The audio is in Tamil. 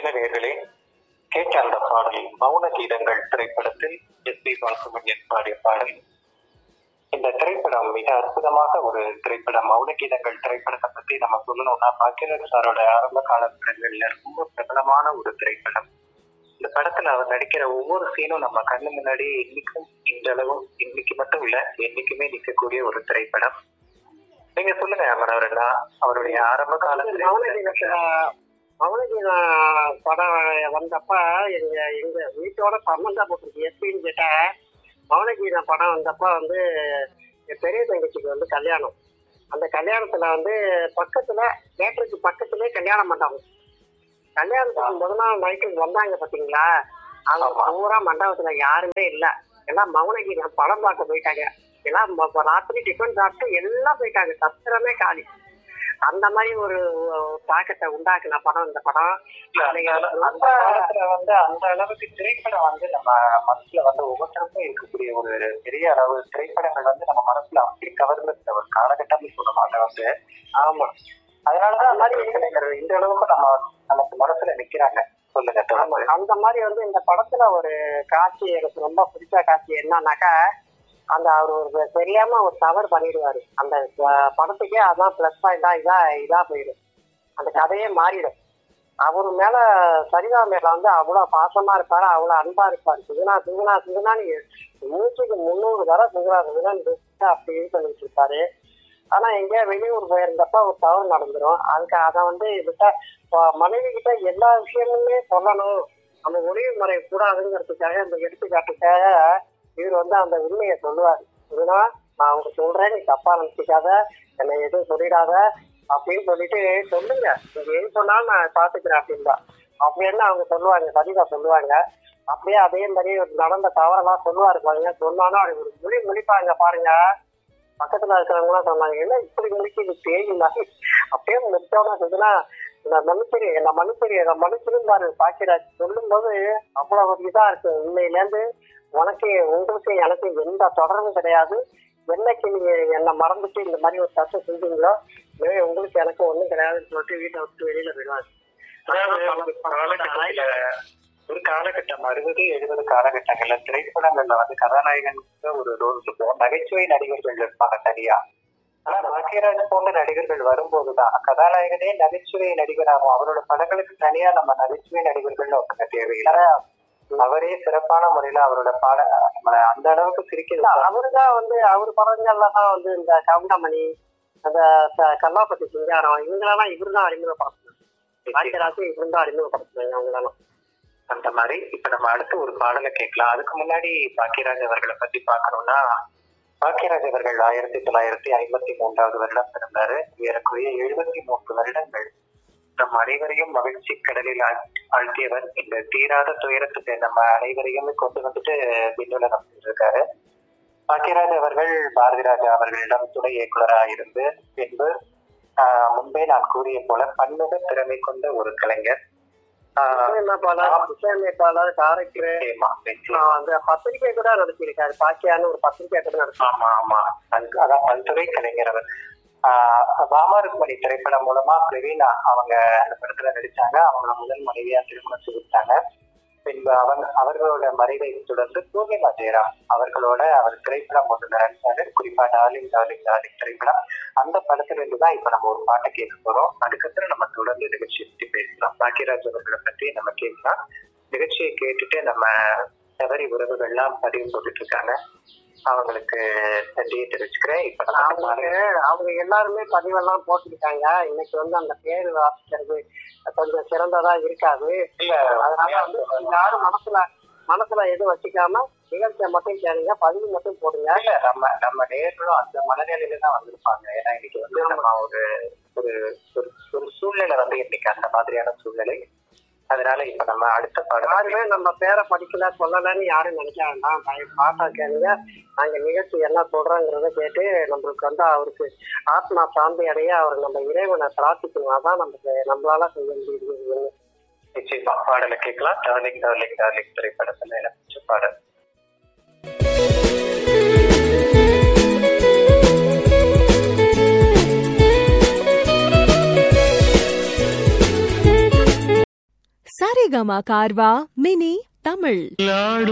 என்ன நேர்களே கேட்ட அந்த பாடல் மௌன கீதங்கள் திரைப்படத்தில் எஸ் பி பாலசுப்ரமணியன் பாடிய பாடல் இந்த திரைப்படம் மிக அற்புதமாக ஒரு திரைப்படம் மௌன கீதங்கள் திரைப்படத்தை பத்தி நம்ம சொல்லணும்னா பாக்கியராஜ் சாரோட ஆரம்ப கால படங்கள்ல ரொம்ப பிரபலமான ஒரு திரைப்படம் இந்த படத்துல அவர் நடிக்கிற ஒவ்வொரு சீனும் நம்ம கண்ணு முன்னாடி இன்னைக்கும் இந்த அளவும் இன்னைக்கு மட்டும் இல்ல என்னைக்குமே நிற்கக்கூடிய ஒரு திரைப்படம் நீங்க சொல்லுங்க அமரவர்களா அவருடைய ஆரம்ப காலத்துல மௌனகீதத்துல மௌனகீத படம் வந்தப்ப எங்க எங்க வீட்டோட சம்மந்தப்பட்டிருக்கு எப்படின்னு கேட்டா மௌனகீத படம் வந்தப்ப வந்து என் பெரிய தங்கச்சிக்கு வந்து கல்யாணம் அந்த கல்யாணத்துல வந்து பக்கத்துல தேட்டருக்கு பக்கத்துலயே கல்யாண மண்டபம் கல்யாணத்துக்கு முதல் நாள் நைட்டுக்கு வந்தாங்க பாத்தீங்களா அவங்க ஆமா. பூரா மண்டபத்துல யாருமே இல்ல எல்லாம் மௌனகீதம் படம் பார்க்க போயிட்டாங்க எல்லாம் ம- ம- ராத்திரி டிஃபன் சாப்பிட்டு எல்லாம் போயிட்டாங்க சத்திரமே காலி அந்த மாதிரி ஒரு ஒரு தாக்கத்தை உண்டாக்குன படம் இந்த படம் அந்த அள- அந்த காலத்துல வந்து அந்த அளவுக்கு திரைப்படம் வந்து நம்ம மனசுல வந்து ஒவ்வொருத்தருக்கும் இருக்கக்கூடிய ஒரு பெரிய அளவு திரைப்படங்கள் வந்து நம்ம மனசுல அப்படி கவர்ந்த ஒரு காலகட்டம்னு சொல்ல மாட்டேன் வந்து ஆமா அதனாலதான் அந்த மாதிரி இளைஞர்கள் இந்த அளவுக்கு நம்ம நமக்கு மனசுல நிக்கிறாங்க சொல்லுங்க ஆமா தொடர்ந்து. அந்த மாதிரி வந்து இந்த படத்துல ஒரு காட்சி எனக்கு ரொம்ப பிடிச்ச காட்சி என்னன்னாக்கா அந்த அவர் ஒரு தெரியாம ஒரு தவறு பண்ணிடுவாரு அந்த அஹ், படத்துக்கே அதான் பிளஸ் பாயிண்டா இதா இதா போயிடும் அந்த கதையே மாறிடும் அவர் மேல சரிதா மேல வந்து அவ்வளவு பாசமா இருப்பாரு அவ்வளவு அன்பா இருப்பாரு சுகுணா சுகுணா சுகுணான்னு நூற்றுக்கு முந்நூறு தடவை சுகுணா சுகுணான்னு அப்படி இது பண்ணிட்டு இருப்பாரு ஆனா எங்கேயா வெளியூர் போயிருந்தப்ப ஒரு தவறு நடந்துரும் அதுக்கு அதை வந்து விட்டா அஹ் மனைவி கிட்ட எல்லா விஷயமுமே சொல்லணும் நம்ம ஒளிவு முறை கூடாதுங்கிறதுக்காக அந்த எடுத்துக்காட்டுக்காக இவர் வந்து அந்த உண்மையை சொல்லுவார் இதுனா நான் அவங்க சொல்றேன் நீ தப்பா நினைச்சிக்காத என்னை எதுவும் சொல்லிடாத அப்படின்னு சொல்லிட்டு சொல்லுங்க நீங்க எது சொன்னாலும் நான் பாத்துக்கிறேன் அப்படின்பா அப்படின்னு அவங்க சொல்லுவாங்க சரிதா சொல்லுவாங்க அப்படியே அதே மாதிரி ஒரு நடந்த தவறெல்லாம் சொல்லுவாரு பாருங்க சொன்னாலும் அப்படி ஒரு மொழி முடிப்பாங்க பாருங்க பக்கத்துல இருக்கிறவங்களாம் சொன்னாங்க என்ன இப்படி முடிக்குது பேய் இல்லை அப்படியே முடிச்சவனா சொல்லுனா நான் மனுஷரி என்ன மனுஷரி என்ன மனுஷரும் பாரு பாக்கிராஜ் சொல்லும் போது அவ்வளவு ஒரு இதா இருக்கு உண்மையில இருந்து உனக்கு உங்களுக்கு எனக்கு எந்த தொடர்பும் கிடையாது என்னைக்கு நீங்க என்னை மறந்துட்டு இந்த மாதிரி ஒரு தப்பு செஞ்சீங்களோ இனிமே உங்களுக்கு எனக்கு ஒண்ணும் கிடையாதுன்னு சொல்லிட்டு வீட்டை விட்டு வெளியில போயிடுவாங்க அதாவது ஒரு காலகட்டத்துல ஒரு காலகட்டம் அறுபது எழுபது காலகட்டங்கள்ல திரைப்படங்கள்ல வந்து கதாநாயகனுக்கு ஒரு ரோல் இருக்கும் நகைச்சுவை நடிகர்கள் இருப்பாங்க தனியா ஆனா பாக்கியராஜ் போன்ற நடிகர்கள் வரும்போதுதான் கதாநாயகனே நகைச்சுவை நடிகராகும் அவரோட படங்களுக்கு தனியா நம்ம நகைச்சுவை நடிகர்கள்னு ஒருத்தங்க தேவையில்லை அவரே சிறப்பான முறையில அவரோட பாட நம்மள அந்த அளவுக்கு சிரிக்கிறது அவருதான் வந்து அவர் படங்கள்ல தான் வந்து இந்த கவுண்டமணி அந்த க- கல்லாப்பட்டி சிங்காரம் இவங்களெல்லாம் இவரு தான் அறிமுகப்படுத்தினார் பாக்கியராஜ் இவரு தான் அறிமுகப்படுத்தினாங்க அவங்களெல்லாம் அந்த மாதிரி இப்ப நம்ம அடுத்து ஒரு பாடலை கேட்கலாம் அதுக்கு முன்னாடி பாக்கியராஜ் அவர்களை பத்தி பார்க்கணும்னா பாக்கியராஜ் அவர்கள் ஆயிரத்தி தொள்ளாயிரத்தி ஐம்பத்தி மூன்றாவது வருடம் பிறந்தாரு ஏறக்குறைய எழுபத்தி மூன்று வருடங்கள் நம் அனைவரையும் மகிழ்ச்சி கடலில் ஆழ்- ஆழ்த்தியவர் இந்த தீராத துயரத்துக்கு நம்ம அனைவரையும் கொண்டு வந்துட்டு விண்ணுலகம் சென்றிருக்காரு பாக்கியராஜ் அவர்கள் பாரதி ராஜா அவர்களிடம் துணை இயக்குனராக இருந்து பின்பு ஆஹ், முன்பே நான் கூறிய போல பன்முக திறமை கொண்ட ஒரு கலைஞர் ஆஹ், இசையமைப்பாளர் இசையமைப்பாளர் டைரக்டர் நிச்சயமா, நிச்சயமா. அந்த பத்திரிகை கூட நடத்தியிருக்காரு பாக்கியான்னு ஒரு பத்திரிகை கூட நடத்தி ஆமா ஆமா அது- அதான் பல்துறை கலைஞர் அவர் ஆஹ் ராமாருக்மணி திரைப்படம் மூலமா பிரவீனா அவங்க அந்த படத்துல நடிச்சாங்க அவங்கள முதல் மனைவியா திருமணம் செய்தாங்க பின்பு அவன் அவர்களோட மறைவை தொடர்ந்து பூர்ணிமா ஜெயராம் அவர்களோட அவர் திரைப்படம் ஒன்று நடிச்சாரு குறிப்பா டார்லிங் டார்லிங் டார்லிங் திரைப்படம் அந்த படத்துல இருந்து தான் இப்ப நம்ம ஒரு பாட்டை கேட்க போறோம் அதுக்கப்புறம் நம்ம தொடர்ந்து நிகழ்ச்சியை பத்தி பேசலாம் பாக்கியராஜ் அவர்களை பத்தி நம்ம கேட்கலாம் நிகழ்ச்சியை கேட்டுட்டு நம்ம தவறி உறவுகள்லாம் பதிவு போட்டுட்டு இருக்காங்க அவங்களுக்கு நன்றியை தெரிவிச்சுக்கிறேன் இப்ப நம்ம அவங்க அவங்க எல்லாருமே பதிவெல்லாம் போட்டிருக்காங்க இன்னைக்கு வந்து அந்த பேர் வாசிக்கிறது கொஞ்சம் சிறந்ததா இருக்காது இல்ல, அதனால வந்து யாரும் மனசுல மனசுல எதுவும் வச்சுக்காம நிகழ்ச்சியை மட்டும் கேளுங்க பதிவு மட்டும் போடுங்க இல்ல நம்ம நம்ம நேர்களும் அந்த மனநிலையில தான் வந்திருப்பாங்க ஏன்னா இன்னைக்கு வந்து நம்ம ஒரு ஒரு ஒரு ஒரு சூழ்நிலை வந்து இன்னைக்கு அந்த மாதிரியான சூழ்நிலை அதனால இப்ப நம்ம அடுத்த பாடம் யாருமே நம்ம பேரை படிக்கல சொல்லலன்னு யாரும் நினைக்க வேண்டாம் பய- பாட்டா கேளுங்க நாங்க நிகழ்ச்சி என்ன சொல்றோங்கிறத கேட்டு நம்மளுக்கு வந்து அவருக்கு ஆத்மா சாந்தி அடைய அவர் நம்ம இறைவனை பிரார்த்திக்கணும் அதான் நமக்கு நம்மளால செய்ய முடியுது நிச்சயமா பாடலை கேட்கலாம் டார்லிங் டார்லிங் டார்லிங் திரைப்படத்துல எனக்கு பிடிச்ச பாடல் சரிகமா கார்வா மினி தமிழ்